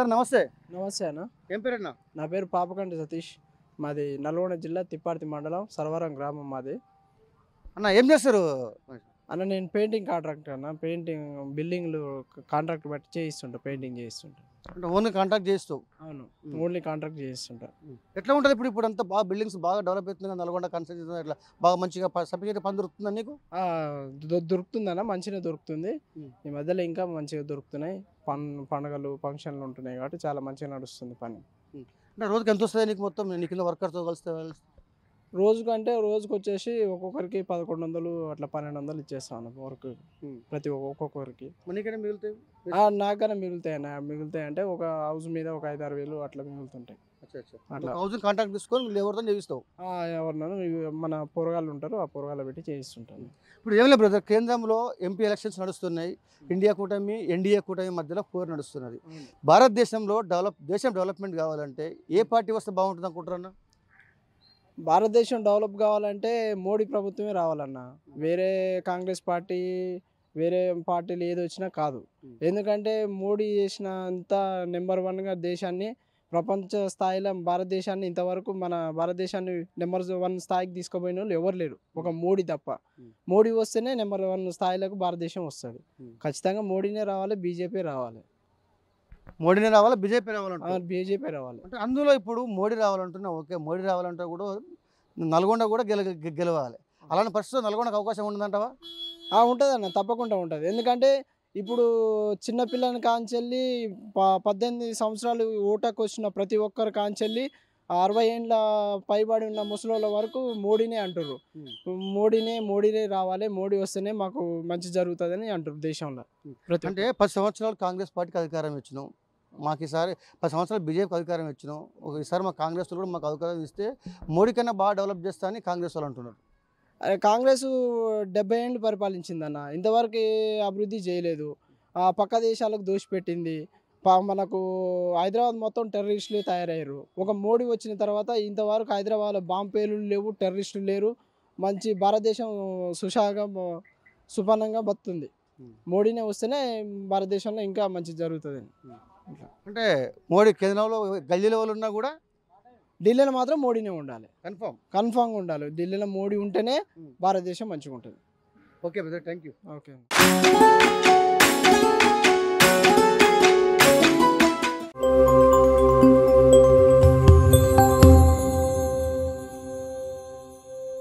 Sir నమస్తే నమస్తే అన్న ఏం పేరన్నా నా పేరు పాపకంటి సతీష్ మాది నల్గొండ జిల్లా తిప్పార్తి మండలం సర్వరం గ్రామం మాది అన్న ఏం చేస్తారు అన్న నేను పెయింటింగ్ కాంట్రాక్టర్ అన్న పెయింటింగ్ బిల్డింగ్లు కాంట్రాక్ట్ బట్టి చేయిస్తుంటా పెయింటింగ్ చేయిస్తుంటా అంటే ఓన్గా కాంటాక్ట్ చేస్తావు అవును మ్మ్. ఓన్లీ కాంట్రాక్ట్ చేయిస్తుంటా ఎట్లా ఉంటుంది ఇప్పుడు ఇప్పుడు అంతా బాగా బిల్డింగ్స్ బాగా డెవలప్ అవుతుంది కదా, నల్గొండ కన్స్ట్రక్షన్ ఇట్లా బాగా మంచిగా సర్టిఫికేట్ పని దొరుకుతుందా నీకు ఆ, దొ- దొరుకుతుందన్న మంచిగా దొరుకుతుంది మ్మ్. ఈ మధ్యలో ఇంకా మంచిగా దొరుకుతున్నాయి పన్ పండుగలు ఫంక్షన్లు ఉంటున్నాయి కాబట్టి చాలా మంచిగా నడుస్తుంది పని అంటే రోజుకి ఎంత వస్తుంది నీకు మొత్తం నీ కింద వర్కర్తో కలిస్తే రోజుకంటే రోజుకి వచ్చేసి ఒక్కొక్కరికి పదకొండు వందలు అట్లా పన్నెండు వందలు ఇచ్చేస్తాను వర్క్ మ్మ్. ప్రతి ఒక్క- ఒక్కొక్కరికి మనీకైనా మిగులుతాయి ఆ, నాకన్నా మిగులుతాయి అన్న మిగులుతాయి అంటే ఒక హౌస్ మీద ఒక ఐదు ఆరు వేలు అట్లా మిగులుతుంటాయి అచ్చా అచ్చా అట్లా. హౌసింగ్ కాంటాక్ట్ తీసుకొని లేబర్తో చేయిస్తావు ఆ, ఎవరినైనా ఇవి మన పొరగాళ్ళు ఉంటారు ఆ పొరగాళ్ళు పెట్టి చేయిస్తుంటాను ఇప్పుడు ఏం లేదు బ్రదర్ కేంద్రంలో ఎంపీ ఎలక్షన్స్ నడుస్తున్నాయి ఇండియా కూటమి ఎన్డీఏ కూటమి మధ్యలో పోరు నడుస్తున్నది భారతదేశంలో డెవలప్ దేశం డెవలప్మెంట్ కావాలంటే ఏ పార్టీ వస్తే బాగుంటుంది అనుకుంటారన్న భారతదేశం డెవలప్ కావాలంటే మోడీ ప్రభుత్వమే రావాలన్న వేరే కాంగ్రెస్ పార్టీ వేరే పార్టీలు ఏది వచ్చినా కాదు Hmm. ఎందుకంటే మోడీ చేసిన అంత నెంబర్ వన్గా దేశాన్ని ప్రపంచ స్థాయిలో భారతదేశాన్ని ఇంతవరకు మన భారతదేశాన్ని నెంబర్ వన్ స్థాయికి తీసుకుపోయిన వాళ్ళు ఎవరు లేరు ఒక మోడీ తప్ప Hmm. మోడీ వస్తేనే నెంబర్ వన్ స్థాయిలకు భారతదేశం వస్తుంది Hmm. ఖచ్చితంగా మోడీనే రావాలి బీజేపీ రావాలి మోడీనే రావాలా బీజేపీ రావాలంటే బీజేపీ రావాలి అంటే అందులో ఇప్పుడు మోడీ రావాలంటున్నా ఓకే మోడీ రావాలంటే కూడా నల్గొండ కూడా గెల గె- గెలవాలి అలాంటి పరిస్థితుల్లో నల్గొండకు అవకాశం ఉంటుందంటావా ఉంటుంది అన్న తప్పకుండా ఉంటుంది ఎందుకంటే ఇప్పుడు చిన్నపిల్లని కాంచెల్లి ప పద్దెనిమిది సంవత్సరాలు ఓటకు వచ్చిన ప్రతి ఒక్కరు కాంచెల్లి అరవై ఏండ్ల పైబడి ఉన్న ముసలోళ్ళ వరకు మోడీనే అంటారు మోడీనే మోడీనే రావాలి మోడీ వస్తేనే మాకు మంచి జరుగుతుందని అంటారు దేశంలో ప్రతి అంటే పది సంవత్సరాలు కాంగ్రెస్ పార్టీకి అధికారం ఇచ్చినాం మాకు ఈసారి పది సంవత్సరాలు బీజేపీకి అధికారం ఇచ్చినాం ఒక ఈసారి మా కాంగ్రెస్ వాళ్ళు కూడా మాకు అధికారం ఇస్తే మోడీ కన్నా బాగా డెవలప్ చేస్తా అని కాంగ్రెస్ వాళ్ళు అంటున్నారు అరే కాంగ్రెస్ డెబ్బై ఏళ్ళు పరిపాలించిందన్న ఇంతవరకు ఏ అభివృద్ధి చేయలేదు ఆ పక్క దేశాలకు దోషిపెట్టింది ప- మనకు హైదరాబాద్ మొత్తం టెర్రరిస్టులే తయారయ్యారు ఒక మోడీ వచ్చిన తర్వాత ఇంతవరకు హైదరాబాద్లో బాంబేలు లేవు టెర్రరిస్టులు లేరు మంచి భారతదేశం సుషాగా సుపన్నంగా బతుంది Hmm. మోడీనే వస్తేనే భారతదేశంలో ఇంకా మంచి జరుగుతుంది అంటే మోడీ కేంద్రంలో గల్లీల వాళ్ళు ఉన్నా కూడా ఢిల్లీలో మాత్రం మోడీనే ఉండాలి కన్ఫర్మ్ కన్ఫామ్గా ఉండాలి ఢిల్లీలో మోడీ ఉంటేనే Hmm. భారతదేశం మంచిగా ఉంటుంది okay brother thank you okay